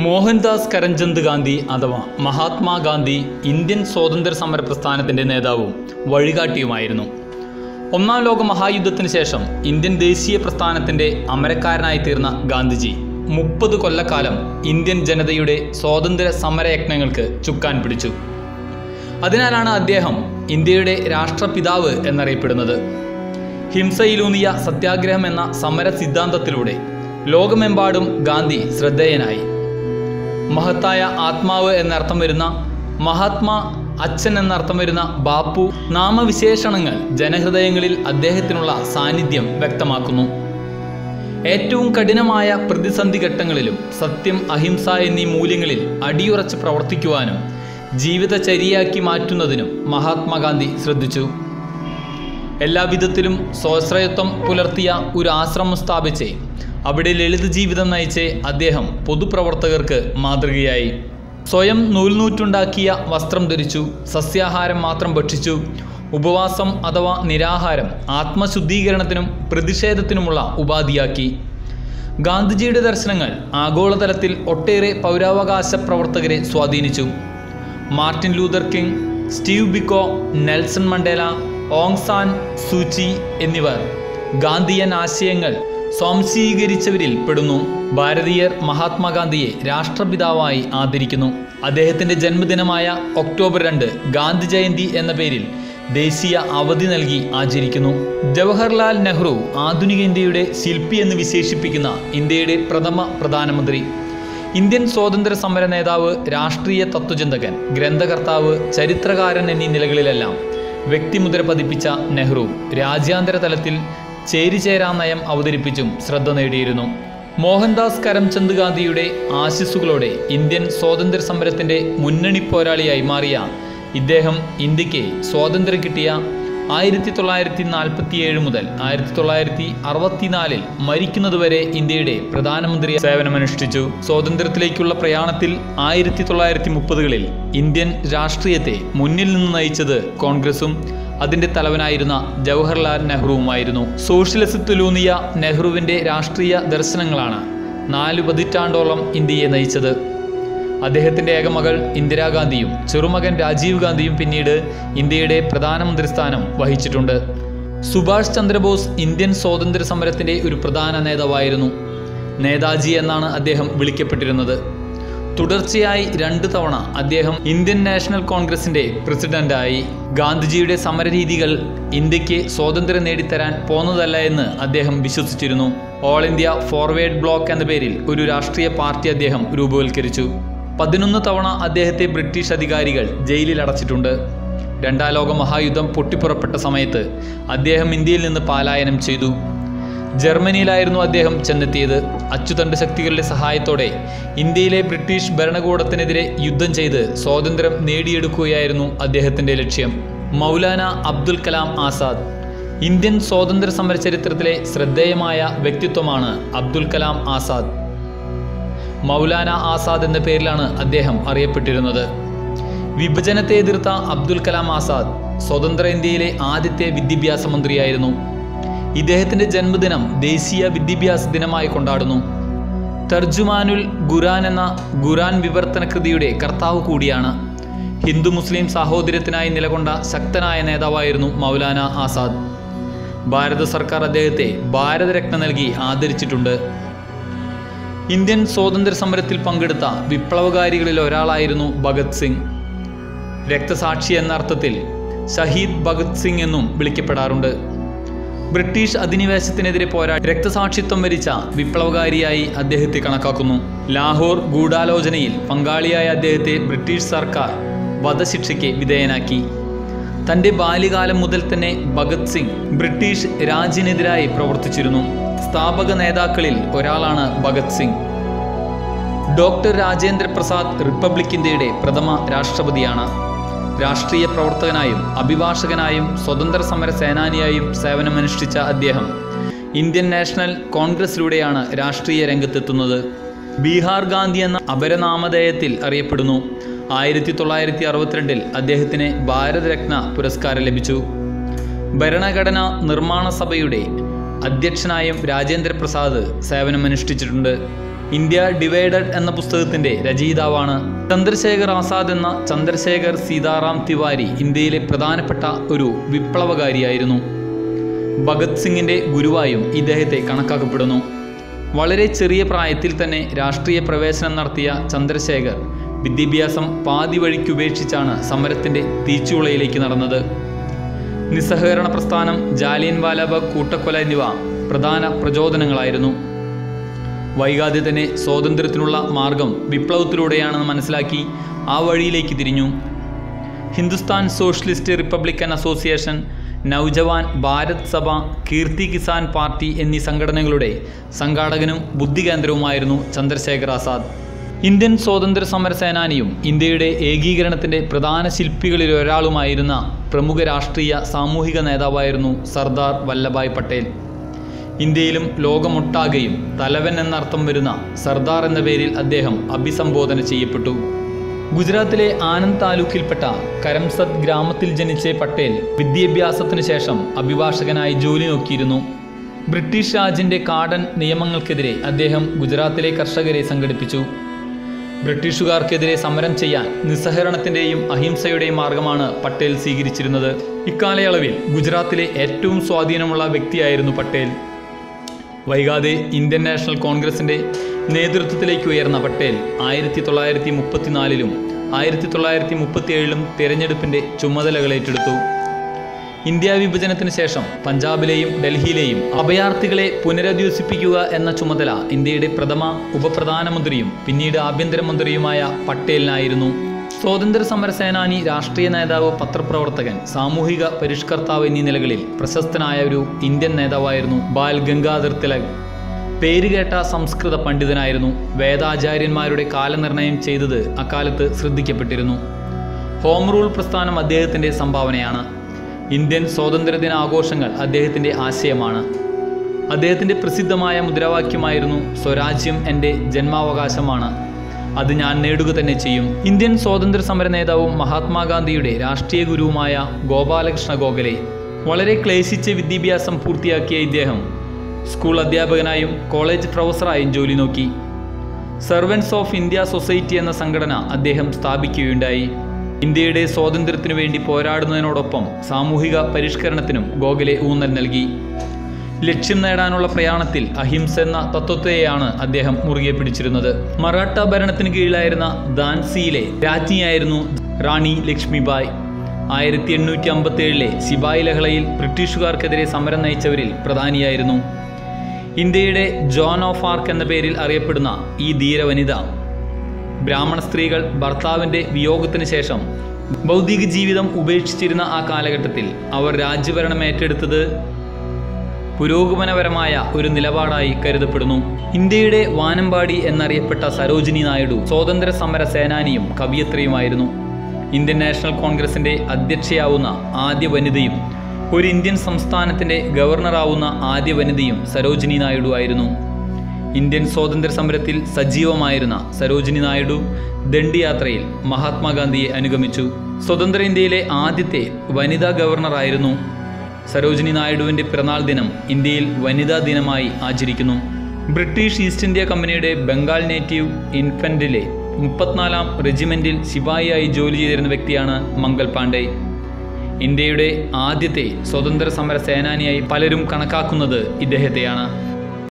മോഹൻദാസ് കരംചന്ദ് ഗാന്ധി അഥവാ മഹാത്മാഗാന്ധി ഇന്ത്യൻ സ്വാതന്ത്ര്യ സമര പ്രസ്ഥാനത്തിൻ്റെ നേതാവും വഴികാട്ടിയുമായിരുന്നു ഒന്നാം ലോക മഹായുദ്ധത്തിന് ശേഷം ഇന്ത്യൻ ദേശീയ പ്രസ്ഥാനത്തിൻ്റെ അമരക്കാരനായി തീർന്ന ഗാന്ധിജി മുപ്പത് കൊല്ലക്കാലം ഇന്ത്യൻ ജനതയുടെ സ്വാതന്ത്ര്യ സമരയജ്ഞങ്ങൾക്ക് ചുക്കാൻ പിടിച്ചു അതിനാലാണ് അദ്ദേഹം ഇന്ത്യയുടെ രാഷ്ട്രപിതാവ് എന്നറിയപ്പെടുന്നത് ഹിംസയിലൂന്നിയ സത്യാഗ്രഹം എന്ന സമര സിദ്ധാന്തത്തിലൂടെ ലോകമെമ്പാടും ഗാന്ധി ശ്രദ്ധേയനായി മഹത്തായ ആത്മാവ് എന്നർത്ഥം വരുന്ന മഹാത്മാ അച്ഛൻ എന്നർത്ഥം വരുന്ന ബാപ്പു നാമവിശേഷണങ്ങൾ ജനഹൃദയങ്ങളിൽ അദ്ദേഹത്തിനുള്ള സാന്നിധ്യം വ്യക്തമാക്കുന്നു ഏറ്റവും കഠിനമായ പ്രതിസന്ധി ഘട്ടങ്ങളിലും സത്യം അഹിംസ എന്നീ മൂല്യങ്ങളിൽ അടിയുറച്ച് പ്രവർത്തിക്കുവാനും ജീവിതചര്യയാക്കി മാറ്റുന്നതിനും മഹാത്മാഗാന്ധി ശ്രദ്ധിച്ചു എല്ലാവിധത്തിലും സ്വാശ്രയത്വം പുലർത്തിയ ഒരു ആശ്രമം സ്ഥാപിച്ച് അവിടെ ലളിത ജീവിതം നയിച്ച് അദ്ദേഹം പൊതുപ്രവർത്തകർക്ക് മാതൃകയായി സ്വയം നൂൽനൂറ്റുണ്ടാക്കിയ വസ്ത്രം ധരിച്ചു സസ്യാഹാരം മാത്രം ഭക്ഷിച്ചു ഉപവാസം അഥവാ നിരാഹാരം ആത്മശുദ്ധീകരണത്തിനും പ്രതിഷേധത്തിനുമുള്ള ഉപാധിയാക്കി ഗാന്ധിജിയുടെ ദർശനങ്ങൾ ആഗോളതലത്തിൽ ഒട്ടേറെ പൗരാവകാശ പ്രവർത്തകരെ സ്വാധീനിച്ചു Martin Luther King Steve Biko Nelson Mandela Aung San Suu Kyi എന്നിവർ ഗാന്ധിയൻ ആശയങ്ങൾ സ്വാംശീകരിച്ചവരിൽ പെടുന്നു ഭാരതീയർ മഹാത്മാഗാന്ധിയെ രാഷ്ട്രപിതാവായി ആദരിക്കുന്നു അദ്ദേഹത്തിൻ്റെ ജന്മദിനമായ ഒക്ടോബർ രണ്ട് ഗാന്ധി ജയന്തി എന്ന പേരിൽ ദേശീയ അവധി നൽകി ആചരിക്കുന്നു ജവഹർലാൽ നെഹ്റു ആധുനിക ഇന്ത്യയുടെ ശില്പി എന്ന് വിശേഷിപ്പിക്കുന്ന ഇന്ത്യയുടെ പ്രഥമ പ്രധാനമന്ത്രി ഇന്ത്യൻ സ്വാതന്ത്ര്യ സമര നേതാവ് രാഷ്ട്രീയ തത്വചിന്തകൻ ഗ്രന്ഥകർത്താവ് ചരിത്രകാരൻ എന്നീ നിലകളിലെല്ലാം വ്യക്തിമുദ്ര പതിപ്പിച്ച നെഹ്റു രാജ്യാന്തര തലത്തിൽ ചേരിചേരാ നയം അവതരിപ്പിച്ചും ശ്രദ്ധ നേടിയിരുന്നു മോഹൻദാസ് കരംചന്ദ് ഗാന്ധിയുടെ ആശിസ്സുകളോടെ ഇന്ത്യൻ സ്വാതന്ത്ര്യ സമരത്തിൻ്റെ മുന്നണി പോരാളിയായി മാറിയ ഇദ്ദേഹം ഇന്ത്യക്ക് സ്വാതന്ത്ര്യം കിട്ടിയ ആയിരത്തി തൊള്ളായിരത്തി നാൽപ്പത്തിയേഴ് മുതൽ ആയിരത്തി തൊള്ളായിരത്തി അറുപത്തിനാലിൽ മരിക്കുന്നതുവരെ ഇന്ത്യയുടെ പ്രധാനമന്ത്രി സേവനമനുഷ്ഠിച്ചു സ്വാതന്ത്ര്യത്തിലേക്കുള്ള പ്രയാണത്തിൽ ആയിരത്തി തൊള്ളായിരത്തി മുപ്പതുകളിൽ ഇന്ത്യൻ രാഷ്ട്രീയത്തെ മുന്നിൽ നിന്ന് നയിച്ചത് കോൺഗ്രസും അതിൻ്റെ തലവനായിരുന്ന ജവഹർലാൽ നെഹ്റുവുമായിരുന്നു സോഷ്യലിസത്തിലൂന്നിയ നെഹ്റുവിൻ്റെ രാഷ്ട്രീയ ദർശനങ്ങളാണ് നാല് പതിറ്റാണ്ടോളം ഇന്ത്യയെ നയിച്ചത് അദ്ദേഹത്തിൻ്റെ ഏകമകൾ ഇന്ദിരാഗാന്ധിയും ചെറുമകൻ രാജീവ് ഗാന്ധിയും പിന്നീട് ഇന്ത്യയുടെ പ്രധാനമന്ത്രി സ്ഥാനം വഹിച്ചിട്ടുണ്ട് സുഭാഷ് ചന്ദ്രബോസ് ഇന്ത്യൻ സ്വാതന്ത്ര്യ സമരത്തിൻ്റെ ഒരു പ്രധാന നേതാവായിരുന്നു നേതാജി എന്നാണ് അദ്ദേഹം വിളിക്കപ്പെട്ടിരുന്നത് തുടർച്ചയായി രണ്ട് തവണ അദ്ദേഹം ഇന്ത്യൻ നാഷണൽ കോൺഗ്രസിൻ്റെ പ്രസിഡന്റായി ഗാന്ധിജിയുടെ സമരരീതികൾ ഇന്ത്യക്ക് സ്വാതന്ത്ര്യം നേടിത്തരാൻ പോന്നതല്ല എന്ന് അദ്ദേഹം വിശ്വസിച്ചിരുന്നു ഓൾ ഇന്ത്യ ഫോർവേഡ് ബ്ലോക്ക് എന്ന പേരിൽ ഒരു രാഷ്ട്രീയ പാർട്ടി അദ്ദേഹം രൂപവൽക്കരിച്ചു പതിനൊന്ന് തവണ അദ്ദേഹത്തെ ബ്രിട്ടീഷ് അധികാരികൾ ജയിലിൽ അടച്ചിട്ടുണ്ട് രണ്ടാം ലോക മഹായുദ്ധം പൊട്ടിപ്പുറപ്പെട്ട സമയത്ത് അദ്ദേഹം ഇന്ത്യയിൽ നിന്ന് പലായനം ചെയ്തു ജർമ്മനിയിലായിരുന്നു അദ്ദേഹം ചെന്നെത്തിയത് അച്ചുതണ്ട് ശക്തികളുടെ സഹായത്തോടെ ഇന്ത്യയിലെ ബ്രിട്ടീഷ് ഭരണകൂടത്തിനെതിരെ യുദ്ധം ചെയ്ത് സ്വാതന്ത്ര്യം നേടിയെടുക്കുകയായിരുന്നു അദ്ദേഹത്തിൻ്റെ ലക്ഷ്യം മൗലാന അബ്ദുൽ കലാം ആസാദ് ഇന്ത്യൻ സ്വാതന്ത്ര്യ സമര ചരിത്രത്തിലെ ശ്രദ്ധേയമായ വ്യക്തിത്വമാണ് അബ്ദുൽ കലാം ആസാദ് മൗലാന ആസാദ് എന്ന പേരിലാണ് അദ്ദേഹം അറിയപ്പെട്ടിരുന്നത് വിഭജനത്തെ എതിർത്ത അബ്ദുൽ കലാം ആസാദ് സ്വതന്ത്ര ഇന്ത്യയിലെ ആദ്യത്തെ വിദ്യാഭ്യാസ മന്ത്രിയായിരുന്നു ഇദ്ദേഹത്തിൻ്റെ ജന്മദിനം ദേശീയ വിദ്യാഭ്യാസ ദിനമായി കൊണ്ടാടുന്നു തർജുമാനുൽ ഖുറാൻ എന്ന ഖുറാൻ വിവർത്തന കൃതിയുടെ കർത്താവ് കൂടിയാണ് ഹിന്ദു മുസ്ലിം സാഹോദര്യത്തിനായി നിലകൊണ്ട ശക്തനായ നേതാവായിരുന്നു മൗലാന ആസാദ് ഭാരത സർക്കാർ അദ്ദേഹത്തെ ഭാരതരത്ന നൽകി ആദരിച്ചിട്ടുണ്ട് ഇന്ത്യൻ സ്വാതന്ത്ര്യ സമരത്തിൽ പങ്കെടുത്ത വിപ്ലവകാരികളിൽ ഒരാളായിരുന്നു ഭഗത് സിംഗ് രക്തസാക്ഷി എന്ന അർത്ഥത്തിൽ ഷഹീദ് ഭഗത് സിംഗ് എന്നും വിളിക്കപ്പെടാറുണ്ട് ബ്രിട്ടീഷ് അധിനിവേശത്തിനെതിരെ പോരാടി രക്തസാക്ഷിത്വം വരിച്ച വിപ്ലവകാരിയായി അദ്ദേഹത്തെ കണക്കാക്കുന്നു ലാഹോർ ഗൂഢാലോചനയിൽ പങ്കാളിയായ അദ്ദേഹത്തെ ബ്രിട്ടീഷ് സർക്കാർ വധശിക്ഷയ്ക്ക് വിധേയനാക്കി തൻ്റെ ബാല്യകാലം മുതൽ തന്നെ ഭഗത് സിംഗ് ബ്രിട്ടീഷ് രാജിനെതിരായി പ്രവർത്തിച്ചിരുന്നു സ്ഥാപക നേതാക്കളിൽ ഒരാളാണ് ഭഗത് സിംഗ് ഡോക്ടർ രാജേന്ദ്ര പ്രസാദ് റിപ്പബ്ലിക് ഇന്ത്യയുടെ പ്രഥമ രാഷ്ട്രപതിയാണ് രാഷ്ട്രീയ പ്രവർത്തകനായും അഭിഭാഷകനായും സ്വതന്ത്ര സമര സേനാനിയായും സേവനമനുഷ്ഠിച്ച അദ്ദേഹം ഇന്ത്യൻ നാഷണൽ കോൺഗ്രസിലൂടെയാണ് രാഷ്ട്രീയ രംഗത്തെത്തുന്നത് ബീഹാർ ഗാന്ധി എന്ന അപരനാമധേയത്തിൽ അറിയപ്പെടുന്നു ആയിരത്തി തൊള്ളായിരത്തി അറുപത്തിരണ്ടിൽ അദ്ദേഹത്തിന് ഭാരതരത്ന പുരസ്കാരം ലഭിച്ചു ഭരണഘടനാ നിർമ്മാണ സഭയുടെ അധ്യക്ഷനായും രാജേന്ദ്ര പ്രസാദ് സേവനമനുഷ്ഠിച്ചിട്ടുണ്ട് ഇന്ത്യ ഡിവൈഡഡ് എന്ന പുസ്തകത്തിന്റെ രചയിതാവാണ് ചന്ദ്രശേഖർ ആസാദ് എന്ന ചന്ദ്രശേഖർ സീതാറാം തിവാരി ഇന്ത്യയിലെ പ്രധാനപ്പെട്ട ഒരു വിപ്ലവകാരിയായിരുന്നു ഭഗത് സിംഗിന്റെ ഗുരുവായും ഇദ്ദേഹത്തെ കണക്കാക്കപ്പെടുന്നു വളരെ ചെറിയ പ്രായത്തിൽ തന്നെ രാഷ്ട്രീയ പ്രവേശനം നടത്തിയ ചന്ദ്രശേഖർ വിദ്യാഭ്യാസം പാതി വഴിക്ക് ഉപേക്ഷിച്ചാണ് സമരത്തിന്റെ തീച്ചുളയിലേക്ക് നടന്നത് നിസ്സഹകരണ പ്രസ്ഥാനം ജാലിയൻ വാലാബാഗ് കൂട്ടക്കൊല എന്നിവ പ്രധാന പ്രചോദനങ്ങളായിരുന്നു വൈകാതെ തന്നെ സ്വാതന്ത്ര്യത്തിനുള്ള മാർഗം വിപ്ലവത്തിലൂടെയാണെന്ന് മനസ്സിലാക്കി ആ വഴിയിലേക്ക് തിരിഞ്ഞു Hindustan socialist republican association Naujawan Bharat Sabha Kirti Kisan party എന്നീ സംഘടനകളുടെ സംഘാടകനും ബുദ്ധികേന്ദ്രവുമായിരുന്നു ചന്ദ്രശേഖർ ആസാദ് ഇന്ത്യൻ സ്വാതന്ത്ര്യ സമര സേനാനിയും ഇന്ത്യയുടെ ഏകീകരണത്തിൻ്റെ പ്രധാന ശില്പികളിൽ ഒരാളുമായിരുന്ന പ്രമുഖ രാഷ്ട്രീയ സാമൂഹിക നേതാവായിരുന്നു സർദാർ വല്ലഭായ് പട്ടേൽ ഇന്ത്യയിലും ലോകമൊട്ടാകെയും തലവൻ എന്നർത്ഥം വരുന്ന സർദാർ എന്ന പേരിൽ അദ്ദേഹം അഭിസംബോധന ചെയ്യപ്പെട്ടു ഗുജറാത്തിലെ ആനന്ദ് താലൂക്കിൽപ്പെട്ട കരംസദ് ഗ്രാമത്തിൽ ജനിച്ച പട്ടേൽ വിദ്യാഭ്യാസത്തിനു ശേഷം അഭിഭാഷകനായി ജോലി നോക്കിയിരുന്നു ബ്രിട്ടീഷ് രാജിന്റെ കാടൻ നിയമങ്ങൾക്കെതിരെ അദ്ദേഹം ഗുജറാത്തിലെ കർഷകരെ സംഘടിപ്പിച്ചു ബ്രിട്ടീഷുകാർക്കെതിരെ സമരം ചെയ്യാൻ നിസ്സഹരണത്തിന്റെയും അഹിംസയുടെയും മാർഗമാണ് പട്ടേൽ സ്വീകരിച്ചിരുന്നത് ഇക്കാലയളവിൽ ഗുജറാത്തിലെ ഏറ്റവും സ്വാധീനമുള്ള വ്യക്തിയായിരുന്നു പട്ടേൽ വൈകാതെ ഇന്ത്യൻ നാഷണൽ കോൺഗ്രസിന്റെ നേതൃത്വത്തിലേക്ക് ഉയർന്ന പട്ടേൽ ആയിരത്തി തൊള്ളായിരത്തി മുപ്പത്തിനാലിലും ആയിരത്തി തൊള്ളായിരത്തി മുപ്പത്തിയേഴിലും തിരഞ്ഞെടുപ്പിന്റെ ചുമതലകൾ ഏറ്റെടുത്തു ഇന്ത്യ വിഭജനത്തിന് ശേഷം പഞ്ചാബിലെയും ഡൽഹിയിലെയും അഭയാർത്ഥികളെ പുനരധിവസിപ്പിക്കുക എന്ന ചുമതല ഇന്ത്യയുടെ പ്രഥമ ഉപപ്രധാനമന്ത്രിയും പിന്നീട് ആഭ്യന്തരമന്ത്രിയുമായ പട്ടേലിനായിരുന്നു സ്വാതന്ത്ര്യ സമര സേനാനി രാഷ്ട്രീയ നേതാവ് പത്രപ്രവർത്തകൻ സാമൂഹിക പരിഷ്കർത്താവ് എന്നീ നിലകളിൽ പ്രശസ്തനായ ഒരു ഇന്ത്യൻ നേതാവായിരുന്നു ബാൽ ഗംഗാധർ തിലക് പേരുകേട്ട സംസ്കൃത പണ്ഡിതനായിരുന്നു വേദാചാര്യന്മാരുടെ കാലനിർണയം ചെയ്തത് അക്കാലത്ത് ശ്രദ്ധിക്കപ്പെട്ടിരുന്നു ഹോം റൂൾ പ്രസ്ഥാനം അദ്ദേഹത്തിൻ്റെ സംഭാവനയാണ് ഇന്ത്യൻ സ്വാതന്ത്ര്യദിന ആഘോഷങ്ങൾ അദ്ദേഹത്തിൻ്റെ ആശയമാണ് അദ്ദേഹത്തിൻ്റെ പ്രസിദ്ധമായ മുദ്രാവാക്യമായിരുന്നു സ്വരാജ്യം എൻ്റെ ജന്മാവകാശമാണ് അത് ഞാൻ നേടുക തന്നെ ചെയ്യും ഇന്ത്യൻ സ്വാതന്ത്ര്യ സമര നേതാവും മഹാത്മാഗാന്ധിയുടെ രാഷ്ട്രീയ ഗുരുവുമായ ഗോപാലകൃഷ്ണ ഗോഖലെ വളരെ ക്ലേശിച്ച വിദ്യാഭ്യാസം പൂർത്തിയാക്കിയ ഇദ്ദേഹം സ്കൂൾ അധ്യാപകനായും കോളേജ് പ്രൊഫസറായും ജോലി നോക്കി സെർവൻസ് ഓഫ് ഇന്ത്യ സൊസൈറ്റി എന്ന സംഘടന അദ്ദേഹം സ്ഥാപിക്കുകയുണ്ടായി ഇന്ത്യയുടെ സ്വാതന്ത്ര്യത്തിനു വേണ്ടി പോരാടുന്നതിനോടൊപ്പം സാമൂഹിക പരിഷ്കരണത്തിനും ഗോഖലെ ഊന്നൽ നൽകി ലക്ഷ്യം നേടാനുള്ള പ്രയാണത്തിൽ അഹിംസ എന്ന തത്വത്തെയാണ് അദ്ദേഹം മുറുകെ പിടിച്ചിരുന്നത് മറാഠ ഭരണത്തിന് കീഴിലായിരുന്ന ദാൻസിയിലെ രാജ്ഞിയായിരുന്നു റാണി ലക്ഷ്മിബായ് ആയിരത്തി എണ്ണൂറ്റി അമ്പത്തി ഏഴിലെ സിബായി ലഹളയിൽ ബ്രിട്ടീഷുകാർക്കെതിരെ സമരം നയിച്ചവരിൽ പ്രധാനിയായിരുന്നു ഇന്ത്യയുടെ ജോൺ ഓഫ് ആർക്ക് എന്ന പേരിൽ അറിയപ്പെടുന്ന ഈ ധീരവനിത ബ്രാഹ്മണ സ്ത്രീകൾ ഭർത്താവിൻ്റെ വിയോഗത്തിന് ശേഷം ഭൗതിക ജീവിതം ഉപേക്ഷിച്ചിരുന്ന ആ കാലഘട്ടത്തിൽ അവർ രാജ്യഭരണം ഏറ്റെടുത്തത് പുരോഗമനപരമായ ഒരു നിലപാടായി കരുതപ്പെടുന്നു ഇന്ത്യയുടെ വാനമ്പാടി എന്നറിയപ്പെട്ട സരോജിനി നായിഡു സ്വാതന്ത്ര്യ സമര സേനാനിയും കവിയത്രിയുമായിരുന്നു ഇന്ത്യൻ നാഷണൽ കോൺഗ്രസിന്റെ അധ്യക്ഷയാവുന്ന ആദ്യ വനിതയും ഒരു ഇന്ത്യൻ സംസ്ഥാനത്തിന്റെ ഗവർണറാവുന്ന ആദ്യ വനിതയും സരോജിനി നായിഡു ആയിരുന്നു ഇന്ത്യൻ സ്വാതന്ത്ര്യ സമരത്തിൽ സജീവമായിരുന്ന സരോജിനി നായിഡു ദണ്ഡിയാത്രയിൽ മഹാത്മാഗാന്ധിയെ അനുഗമിച്ചു സ്വതന്ത്ര ഇന്ത്യയിലെ ആദ്യത്തെ വനിതാ ഗവർണറായിരുന്നു സരോജിനി നായിഡുവിൻ്റെ പിറന്നാൾ ദിനം ഇന്ത്യയിൽ വനിതാ ദിനമായി ആചരിക്കുന്നു ബ്രിട്ടീഷ് ഈസ്റ്റ് ഇന്ത്യ കമ്പനിയുടെ ബംഗാൾ നേറ്റീവ് ഇൻഫൻറ്റിലെ മുപ്പത്തിനാലാം റെജിമെൻറ്റിൽ ശിപായിയായി ജോലി ചെയ്തിരുന്ന വ്യക്തിയാണ് മംഗൾ പാണ്ഡെ ഇന്ത്യയുടെ ആദ്യത്തെ സ്വതന്ത്ര സമര സേനാനിയായി പലരും കണക്കാക്കുന്നത് ഇദ്ദേഹത്തെയാണ്